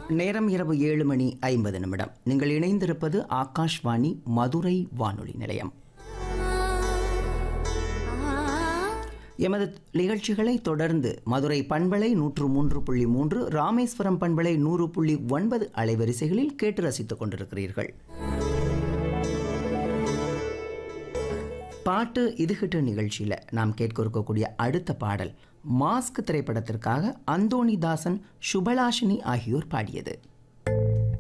நேரம் இரவு ஏழு மணி ஐம்பது நிமிடம் நீங்கள் இணைந்திருப்பது ஆகாஷ்வாணி மதுரை வானொலி நிலையம் எமது நிகழ்ச்சிகளை தொடர்ந்து மதுரை பண்பலை நூற்று மூன்று புள்ளி மூன்று ராமேஸ்வரம் பண்பலை நூறு புள்ளி ஒன்பது அலைவரிசைகளில் கேட்டு ரசித்துக் கொண்டிருக்கிறீர்கள் பாட்டு இதுகிட்ட நிகழ்ச்சியில் நாம் கேட்க இருக்கக்கூடிய அடுத்த பாடல் மாஸ்க் திரைப்படத்திற்காக அந்தோணிதாசன் சுபலாஷினி ஆகியோர் பாடியது